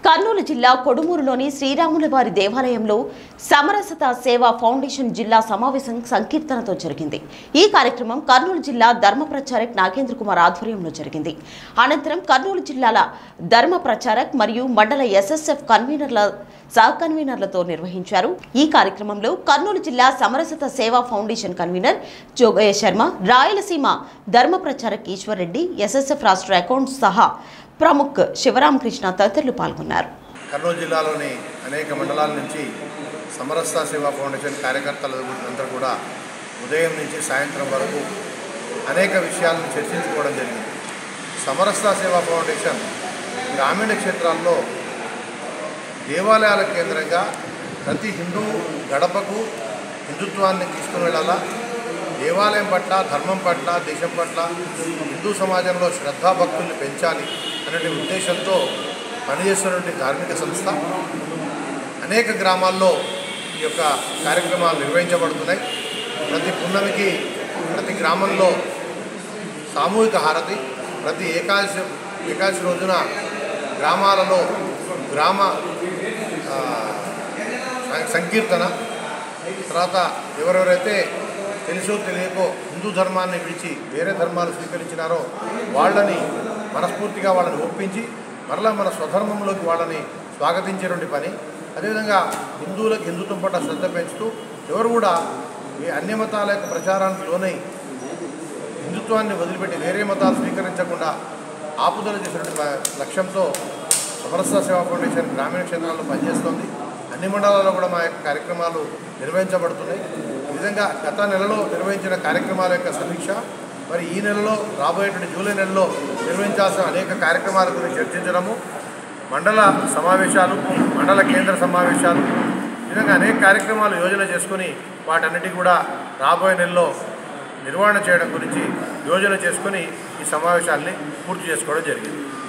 కర్నూలు జిల్లా కొడుమూరులోని శ్రీరాముల వారి దేవాలయంలో సమరసత సేవా ఫౌండేషన్ జిల్లా సమావేశం సంకీర్తనతో జరిగింది ఈ కార్యక్రమం కర్నూలు జిల్లా ధర్మ ప్రచారక్ నాగేంద్ర కుమార్ ఆధ్వర్యంలో జరిగింది అనంతరం కర్నూలు జిల్లాల ధర్మ ప్రచారక్ మరియు మండల ఎస్ఎస్ఎఫ్ కన్వీనర్ల సహ కన్వీనర్లతో నిర్వహించారు ఈ కార్యక్రమంలో కర్నూలు జిల్లా సమరసత సేవా ఫౌండేషన్ కన్వీనర్ జోగయ్య శర్మ రాయలసీమ ధర్మ ప్రచారక్ ఈశ్వర్ రెడ్డి ఎస్ఎస్ఎఫ్ రాష్ట్ర అకౌంట్స్ సహా ప్రముఖ్ శివరామకృష్ణ తదితరులు పాల్గొన్నారు కర్నూలు జిల్లాలోని అనేక మండలాల నుంచి సమరస్త సేవా ఫౌండేషన్ కార్యకర్తలు అందరూ కూడా ఉదయం నుంచి సాయంత్రం వరకు అనేక విషయాలను చర్చించుకోవడం జరిగింది సమరస్త సేవా ఫౌండేషన్ గ్రామీణ క్షేత్రాల్లో దేవాలయాల కేంద్రంగా ప్రతి హిందూ గడపకు హిందుత్వాన్ని తీసుకుని వెళ్ళాలా దేవాలయం పట్ల ధర్మం పట్ల దేశం పట్ల హిందూ సమాజంలో శ్రద్ధాభక్తుల్ని పెంచాలి అనే ఉద్దేశంతో పనిచేస్తున్నటువంటి ధార్మిక సంస్థ అనేక గ్రామాల్లో ఈ యొక్క కార్యక్రమాలు నిర్వహించబడుతున్నాయి ప్రతి పున్నమికి ప్రతి గ్రామంలో సామూహిక హారతి ప్రతి ఏకాదశి ఏకాదశి రోజున గ్రామాలలో గ్రామ ఆ, సం- సంకీర్తన తర్వాత ఎవరెవరైతే తెలుసో తెలియకో హిందూ ధర్మాన్ని విడిచి వేరే ధర్మాలు స్వీకరించినారో వాళ్ళని మనస్ఫూర్తిగా వాళ్ళని ఒప్పించి మరలా మన స్వధర్మంలోకి వాళ్ళని స్వాగతించేటువంటి పని అదేవిధంగా హిందువులకు హిందుత్వం పట్ల శ్రద్ధ పెంచుతూ ఎవరు కూడా ఈ అన్య మతాల యొక్క ప్రచారానికి లోనై హిందుత్వాన్ని వదిలిపెట్టి వేరే మతాలు స్వీకరించకుండా ఆపుదల చేసినటువంటి ప- లక్ష్యంతో సమరస్త సేవా ఫౌండేషన్ గ్రామీణ క్షేత్రాల్లో పనిచేస్తోంది అన్ని మండలాల్లో కూడా మా యొక్క కార్యక్రమాలు నిర్వహించబడుతున్నాయి ఈ విధంగా గత నెలలో నిర్వహించిన కార్యక్రమాల యొక్క సమీక్ష మరి ఈ నెలలో రాబోయేటువంటి జూలై నెలలో నిర్వహించాల్సిన అనేక కార్యక్రమాల గురించి చర్చించడము మండల సమావేశాలు మండల కేంద్ర సమావేశాలు ఈ విధంగా అనేక కార్యక్రమాలు యోజన చేసుకుని వాటన్నిటి కూడా రాబోయే నెలలో నిర్వహణ చేయడం గురించి యోజన చేసుకుని ఈ సమావేశాల్ని పూర్తి చేసుకోవడం జరిగింది